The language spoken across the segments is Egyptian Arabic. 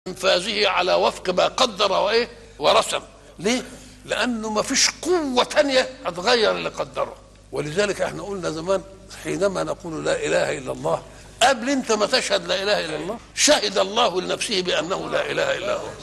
انفاذه على وفق ما قدر وايه ورسم ليه لانه ما فيش قوه تانية هتغير اللي قدره ولذلك احنا قلنا زمان حينما نقول لا اله الا الله قبل انت ما تشهد لا اله الا الله شهد الله لنفسه بانه لا اله الا هو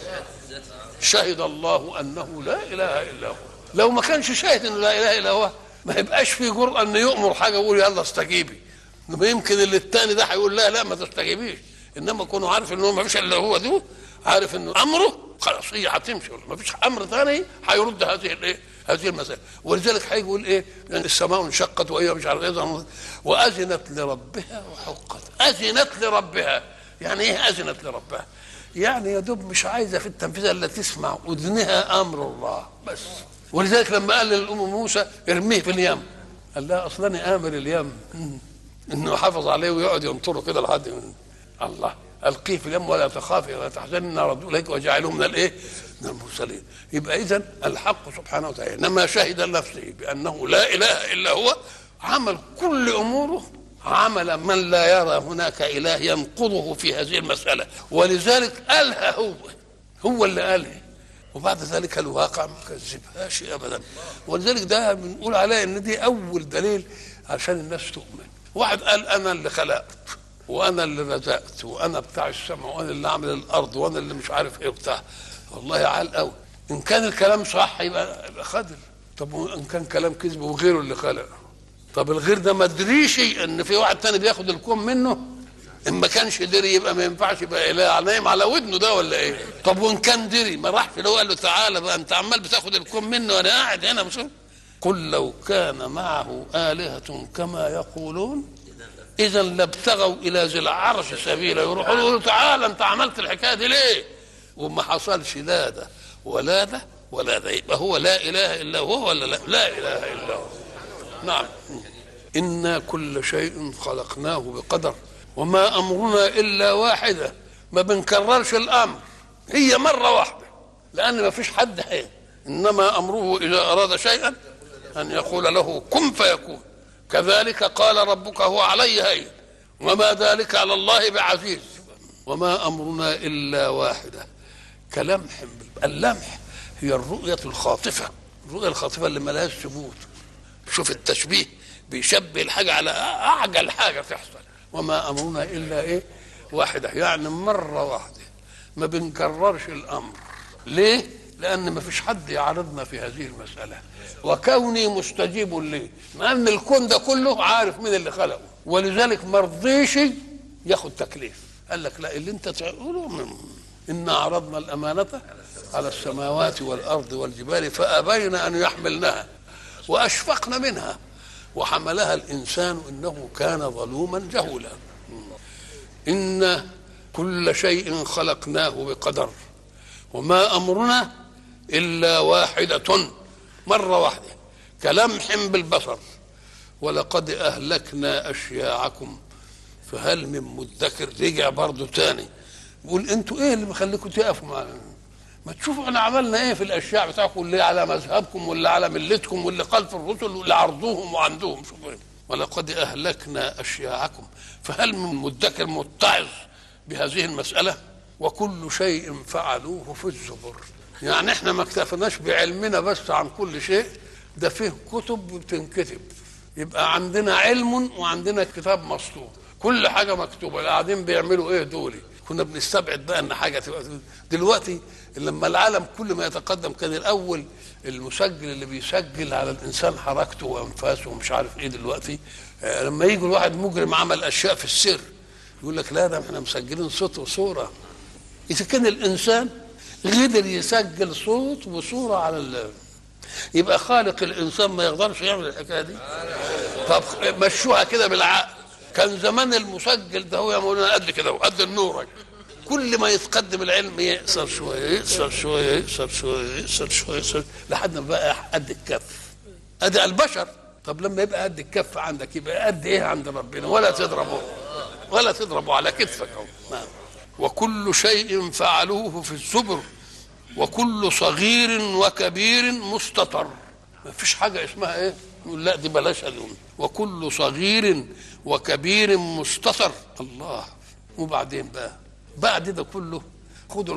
شهد الله انه لا اله الا هو لو ما كانش شاهد انه لا اله الا هو ما يبقاش في جرأة انه يؤمر حاجه يقول يلا استجيبي ما يمكن اللي التاني ده هيقول لا لا ما تستجيبيش انما كونه عارف ان هو ما فيش الا هو ده عارف انه امره خلاص هي هتمشي ما فيش امر ثاني هيرد هذه الايه هذه المسائل ولذلك هيجي يقول ايه يعني السماء انشقت وهي مش عارف ايه واذنت لربها وحقت اذنت لربها يعني ايه اذنت لربها يعني يا دوب مش عايزه في التنفيذ الا تسمع اذنها امر الله بس ولذلك لما قال للام موسى ارميه في اليم قال لها اصلا امر اليم انه حافظ عليه ويقعد ينطره كده لحد من الله القيه في اليم ولا تخافي ولا تحزني ان ردوا اليك وجعله من الايه؟ من المرسلين يبقى اذا الحق سبحانه وتعالى انما شهد لنفسه بانه لا اله الا هو عمل كل اموره عمل من لا يرى هناك اله ينقضه في هذه المساله ولذلك قالها هو هو اللي قالها وبعد ذلك الواقع ما كذبهاش ابدا ولذلك ده بنقول عليه ان دي اول دليل عشان الناس تؤمن واحد قال انا اللي خلقت وانا اللي رزقت وانا بتاع السمع وانا اللي عامل الارض وانا اللي مش عارف ايه بتاع والله عال قوي ان كان الكلام صح يبقى يبقى خضر طب ان كان كلام كذب وغيره اللي خلق طب الغير ده ما ادريش ان في واحد تاني بياخد الكون منه ان ما كانش دري يبقى ما ينفعش يبقى اله نايم على ودنه ده ولا ايه طب وان كان دري ما راحش لو قال له تعالى بقى انت عمال بتاخد الكون منه وانا قاعد هنا مش قل لو كان معه آلهة كما يقولون إذا لابتغوا إلى ذي العرش سبيلا يروحوا يقولوا تعالى أنت عملت الحكاية دي ليه؟ وما حصلش لا ده ولا ده ولا ده يبقى هو لا إله إلا هو ولا لا؟ لا إله إلا هو نعم إنا كل شيء خلقناه بقدر وما أمرنا إلا واحدة ما بنكررش الأمر هي مرة واحدة لأن ما فيش حد حين إنما أمره إذا أراد شيئا أن يقول له كن فيكون كذلك قال ربك هو علي هين وما ذلك على الله بعزيز وما أمرنا إلا واحدة كلمح اللمح هي الرؤية الخاطفة الرؤية الخاطفة اللي ملهاش ثبوت شوف التشبيه بيشبه الحاجة على أعجل حاجة تحصل وما أمرنا إلا إيه واحدة يعني مرة واحدة ما بنكررش الأمر ليه لأن ما فيش حد يعارضنا في هذه المسألة وكوني مستجيب ليه مع أن الكون ده كله عارف مين اللي خلقه ولذلك ما رضيش ياخد تكليف قال لك لا اللي انت تقوله من إنا عرضنا الأمانة على السماوات والأرض والجبال فأبين أن يحملنها وأشفقن منها وحملها الإنسان إنه كان ظلوما جهولا إن كل شيء خلقناه بقدر وما أمرنا إلا واحدة مرة واحدة كلمح بالبصر ولقد أهلكنا أشياعكم فهل من مدكر رجع برضه تاني بيقول انتوا ايه اللي مخليكم تقفوا معانا ما تشوفوا احنا عملنا ايه في الاشياء بتاعكم اللي على مذهبكم واللي على ملتكم واللي خلف الرسل واللي عرضوهم وعندهم شوفوا ايه ولقد اهلكنا اشياعكم فهل من مدكر متعظ بهذه المساله وكل شيء فعلوه في الزبر يعني احنا ما اكتفناش بعلمنا بس عن كل شيء ده فيه كتب بتنكتب يبقى عندنا علم وعندنا كتاب مسطور كل حاجه مكتوبه قاعدين بيعملوا ايه دولي كنا بنستبعد بقى ان حاجه تبقى دلوقتي لما العالم كل ما يتقدم كان الاول المسجل اللي بيسجل على الانسان حركته وانفاسه ومش عارف ايه دلوقتي آه لما يجي الواحد مجرم عمل اشياء في السر يقول لك لا ده احنا مسجلين صوت وصوره اذا كان الانسان قدر يسجل صوت وصوره على ال... يبقى خالق الانسان ما يقدرش يعمل الحكايه دي طب مشوها كده بالعقل كان زمان المسجل ده هو يا مولانا قد كده وقد النورك كل ما يتقدم العلم يقصر شويه يقصر شويه يقصر شويه يقصر شويه يقصر لحد ما بقى قد الكف ادي البشر طب لما يبقى قد الكف عندك يبقى قد ايه عند ربنا ولا تضربه ولا تضربه على كتفك اهو نعم وكل شيء فعلوه في الزبر وكل صغير وكبير مستطر ما فيش حاجه اسمها ايه يقول لا دي بلاش اليوم وكل صغير وكبير مستطر الله وبعدين بقى بعد ده كله خدوا